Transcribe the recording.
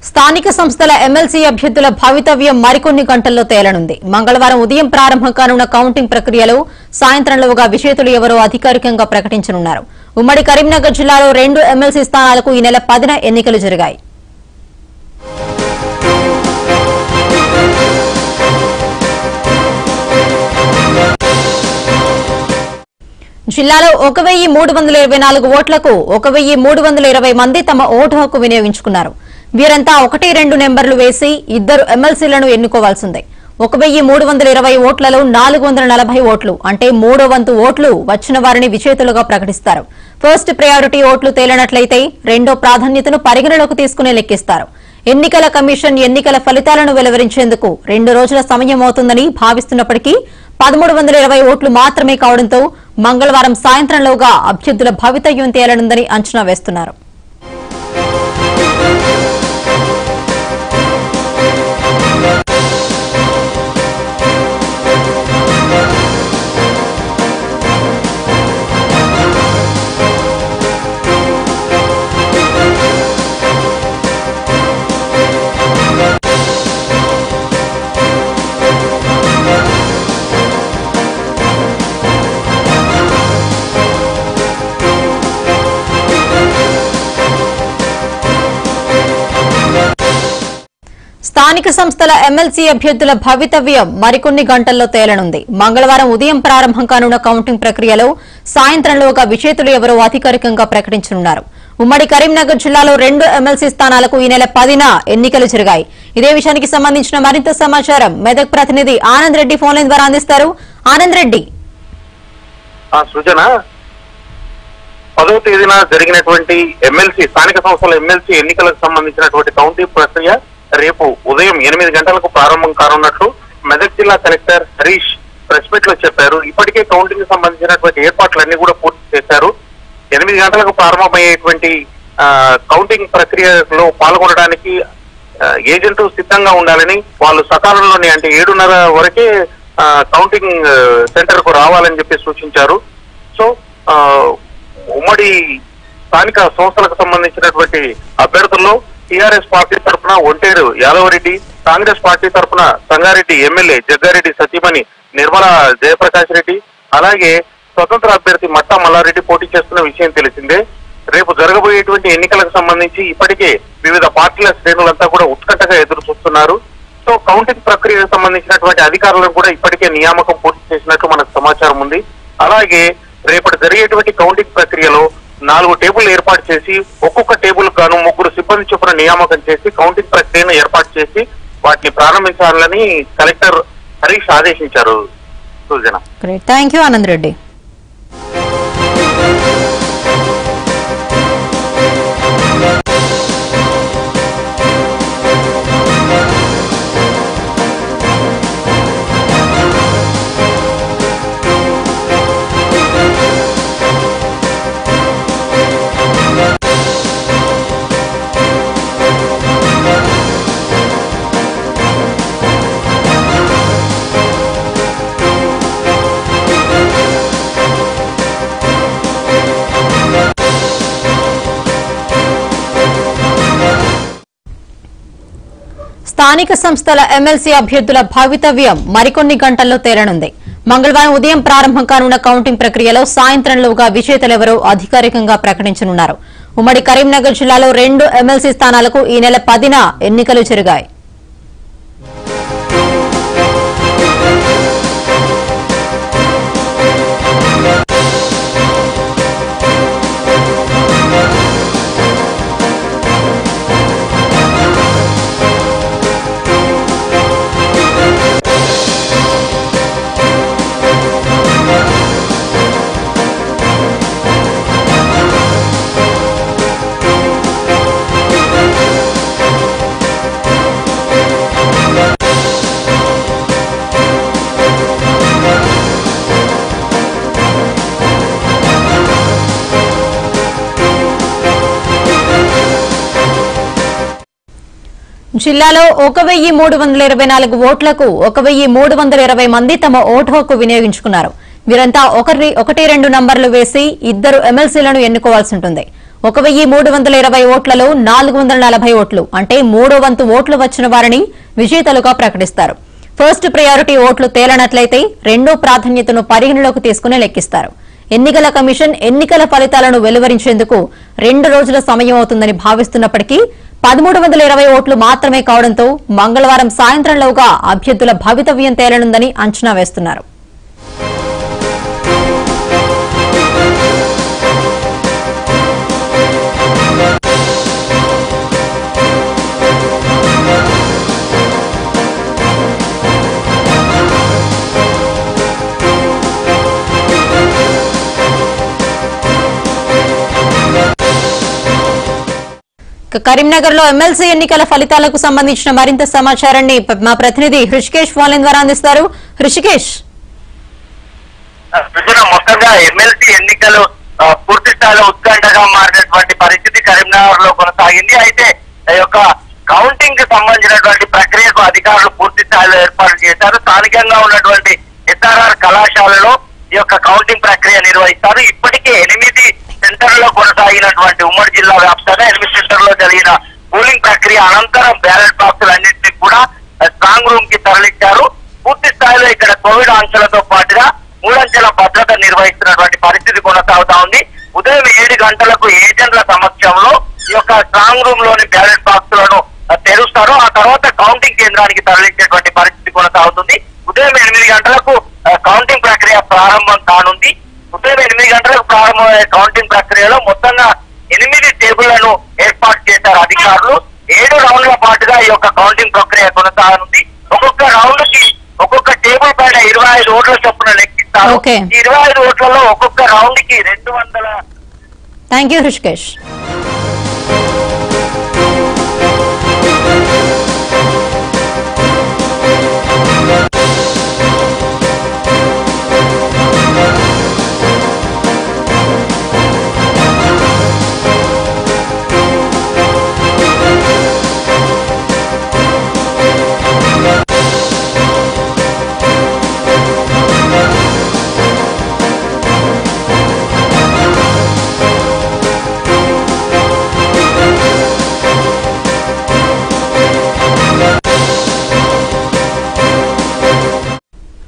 స్థానిక సంస్థల ఎమ్మెల్సీ అభ్యర్థుల భవితవ్యం మరికొన్ని గంటల్లో తేలనుంది మంగళవారం ఉదయం ప్రారంభం కానున్న కౌంటింగ్ ప్రక్రియలో సాయంత్రంలోగా విజేతలు ఎవరో అధికారికంగా ప్రకటించనున్నారు ఉమ్మడి కరీంనగర్ జిల్లాలో రెండు ఎమ్మెల్సీ స్థానాలకు ఈ నెల పదిన ఎన్నికలు జరిగాయి జిల్లాలో ఒక వెయ్యి మూడు వందల ఇరవై నాలుగు ఓట్లకు ఒక వెయ్యి మూడు వందల ఇరవై మంది తమ ఓటు హక్కు వినియోగించుకున్నారు వీరంతా ఒకటి రెండు నెంబర్లు వేసి ఇద్దరు ఎమ్మెల్సీలను ఎన్నుకోవాల్సిందే ఒక వెయ్యి మూడు వందల ఇరవై ఓట్లలో నాలుగు వందల నలభై ఓట్లు అంటే మూడో వంతు ఓట్లు వచ్చిన వారిని విజేతలుగా ప్రకటిస్తారు ఫస్ట్ ప్రయారిటీ ఓట్లు తేలినట్లయితే రెండో ప్రాధాన్యతను పరిగణలోకి తీసుకుని లెక్కిస్తారు ఎన్నికల కమిషన్ ఎన్నికల ఫలితాలను వెలువరించేందుకు రెండు రోజుల సమయం అవుతుందని భావిస్తున్నప్పటికీ పదమూడు వందల ఇరవై ఓట్లు మాత్రమే కావడంతో మంగళవారం సాయంత్రంలోగా అభ్యర్థుల భవితవ్యం తేలనుందని అంచనా వేస్తున్నారు స్థానిక సంస్థల ఎమ్మెల్సీ అభ్యర్థుల భవితవ్యం మరికొన్ని గంటల్లో తేలనుంది మంగళవారం ఉదయం ప్రారంభం కానున్న కౌంటింగ్ ప్రక్రియలో సాయంత్రంలోగా విజేతలు ఎవరో అధికారికంగా ప్రకటించనున్నారు ఉమ్మడి కరీంనగర్ జిల్లాలో రెండు ఎమ్మెల్సీ స్థానాలకు ఈ నెల పదిన ఎన్నికలు జరిగాయి ఇదే విషయానికి సంబంధించిన మరింత సమాచారం మెదక్ ప్రతినిధి ఆనంద్ రెడ్డి ఫోన్ లైన్ ద్వారా అందిస్తారు ఆనంద్ రెడ్డి ఆ సృజన పదవ తేదీన జరిగినటువంటి ఎమ్మెల్సీ స్థానిక సంస్థల ఎమ్మెల్సీ ఎన్నికలకు సంబంధించినటువంటి కౌంటింగ్ ప్రక్రియ రేపు ఉదయం ఎనిమిది గంటలకు ప్రారంభం కానున్నట్లు మెదక్ జిల్లా కలెక్టర్ హరీష్ ప్రెస్ మీట్ లో చెప్పారు ఇప్పటికే కౌంటింగ్ సంబంధించినటువంటి ఏర్పాట్లన్నీ కూడా పూర్తి చేశారు ఎనిమిది గంటలకు ప్రారంభమయ్యేటువంటి ఆ, కౌంటింగ్ ప్రక్రియలో పాల్గొనడానికి ఆ, ఏజెంట్లు సిద్ధంగా ఉండాలని వాళ్ళు సకాలంలోనే అంటే ఏడున్నర వరకే ఆ, కౌంటింగ్ ఆ, సెంటర్ కు రావాలని చెప్పి సూచించారు సో ఆ, ఉమ్మడి స్థానిక సంస్థలకు సంబంధించినటువంటి అభ్యర్థుల్లో టీఆర్ఎస్ పార్టీ తరఫున ఒంటేరు యాదవరెడ్డి కాంగ్రెస్ పార్టీ తరఫున సంగారెడ్డి ఎమ్మెల్యే జగ్గారెడ్డి సతీమణి నిర్మలా జయప్రకాష్ రెడ్డి అలాగే స్వతంత్ర అభ్యర్థి మట్టా మల్లారెడ్డి పోటీ చేస్తున్న విషయం తెలిసిందే రేపు జరగబోయేటువంటి ఎన్నికలకు సంబంధించి ఇప్పటికే వివిధ పార్టీల శ్రేణులంతా కూడా ఉత్కంఠగా ఎదురు చూస్తున్నారు సో కౌంటింగ్ ప్రక్రియకు సంబంధించినటువంటి అధికారులను కూడా ఇప్పటికే నియామకం పూర్తి చేసినట్లు మనకు సమాచారం ఉంది అలాగే రేపటి జరిగేటువంటి కౌంటింగ్ ప్రక్రియలో నాలుగు టేబుల్ ఏర్పాటు చేసి ఒక్కొక్క టేబుల్ గాను ముగ్గురు సిబ్బంది చొప్పున నియామకం చేసి కౌంటింగ్ ప్రక్రియను ఏర్పాటు చేసి వాటిని ప్రారంభించాలని కలెక్టర్ హరీష్ ఆదేశించారు సూచన great thank you Anand Reddy స్థానిక సంస్థల ఎమ్మెల్సీ అభ్యర్థుల భవితవ్యం మరికొన్ని గంటల్లో తేలనుంది మంగళవారం ఉదయం ప్రారంభం కానున్న కౌంటింగ్ ప్రక్రియలో సాయంత్రంలోగా విజేతలెవరో అధికారికంగా ప్రకటించనున్నారు ఉమ్మడి కరీంనగర్ జిల్లాలో రెండు ఎమ్మెల్సీ స్థానాలకు ఈ నెల పదిన ఎన్నికలు జరిగాయి జిల్లాలో ఒక వెయ్యి మూడు వందల ఇరవై నాలుగు ఓట్లకు ఒక వెయ్యి మూడు వందల ఇరవై మంది తమ ఓటు హక్కు వినియోగించుకున్నారు వీరంతా ఒకరి ఒకటి రెండు నంబర్లు వేసి ఇద్దరు ఎమ్మెల్సీలను ఎన్నుకోవాల్సి ఉంటుంది ఒక వెయ్యి మూడు వందల ఇరవై ఓట్లలో నాలుగు వందల నలభై ఓట్లు అంటే మూడో వంతు ఓట్లు వచ్చిన వారిని విజేతలుగా ప్రకటిస్తారు ఫస్ట్ ప్రయారిటీ ఓట్లు తేలనట్లయితే రెండో ప్రాధాన్యతను పరిగణలోకి తీసుకుని లెక్కిస్తారు ఎన్నికల కమిషన్ ఎన్నికల ఫలితాలను వెలువరించేందుకు రెండు రోజుల సమయం అవుతుందని భావిస్తున్నప్పటికీ పదమూడు వందల ఇరవై ఓట్లు మాత్రమే కావడంతో మంగళవారం సాయంత్రంలోగా అభ్యర్థుల భవితవ్యం తేలనుందని అంచనా వేస్తున్నారు ఇక కరీంనగర్ లో ఎమ్మెల్సీ ఎన్నికల ఫలితాలకు సంబంధించిన మరింత సమాచారాన్ని ప- మా ప్రతినిధి హృషికేష్ ఫోన్ ద్వారా అందిస్తారు హృషికేష్ సృజన మొత్తంగా ఎమ్మెల్సీ ఎన్నికలు ఆ, పూర్తి స్థాయిలో ఉత్కంఠగా మారినటువంటి పరిస్థితి కరీంనగర్ లో కొనసాగింది అయితే ఈ యొక్క కౌంటింగ్ కి సంబంధించినటువంటి ప్రక్రియకు అధికారులు పూర్తి స్థాయిలో ఏర్పాటు చేశారు స్థానికంగా ఉన్నటువంటి ఎస్ఆర్ఆర్ కళాశాలలో ఈ యొక్క కౌంటింగ్ ప్రక్రియ నిర్వహిస్తారు ఇప్పటికే ఎనిమిది సెంటర్లలో కొనసాగినటువంటి ఉమ్మడి జిల్లా వ్యాప్తంగా ఎనిమిది సెంటర్లో జరిగిన పోలింగ్ ప్రక్రియ అనంతరం బ్యాలెట్ బాక్సులన్నింటినీ కూడా స్ట్రాంగ్ రూమ్ కి తరలించారు పూర్తి స్థాయిలో ఇక్కడ కోవిడ్ ఆంక్షలతో పాటుగా మూడంచెల భద్రత నిర్వహిస్తున్నటువంటి పరిస్థితి కొనసాగుతా ఉంది ఉదయం ఏడు గంటలకు ఏజెంట్ల సమక్షంలో ఈ యొక్క స్ట్రాంగ్ రూమ్ లోని బ్యాలెట్ బాక్సులను ఆ, తెరుస్తారు ఆ తర్వాత కౌంటింగ్ కేంద్రానికి తరలించేటువంటి పరిస్థితి కొనసాగుతుంది ఉదయం ఎనిమిది గంటలకు ఆ, కౌంటింగ్ ప్రక్రియ ప్రారంభం కానుంది ఉదయం ఎనిమిది గంటలకు ప్రారంభమయ్యే కౌంటింగ్ ప్రక్రియలో మొత్తంగా ఎనిమిది టేబుళ్లను ఏర్పాటు చేశారు అధికారులు ఏడు రౌండ్ల పాటుగా ఈ యొక్క కౌంటింగ్ ప్రక్రియ కొనసాగనుంది ఒక్కొక్క రౌండ్ కి ఒక్కొక్క టేబుల్ పైన ఇరవై ఐదు ఓట్ల చొప్పున లెక్కిస్తారు Okay. ఈ ఇరవై ఐదు ఓట్లలో ఒక్కొక్క రౌండ్ కి రెండు వందల థ్యాంక్ యూ హృషికేష్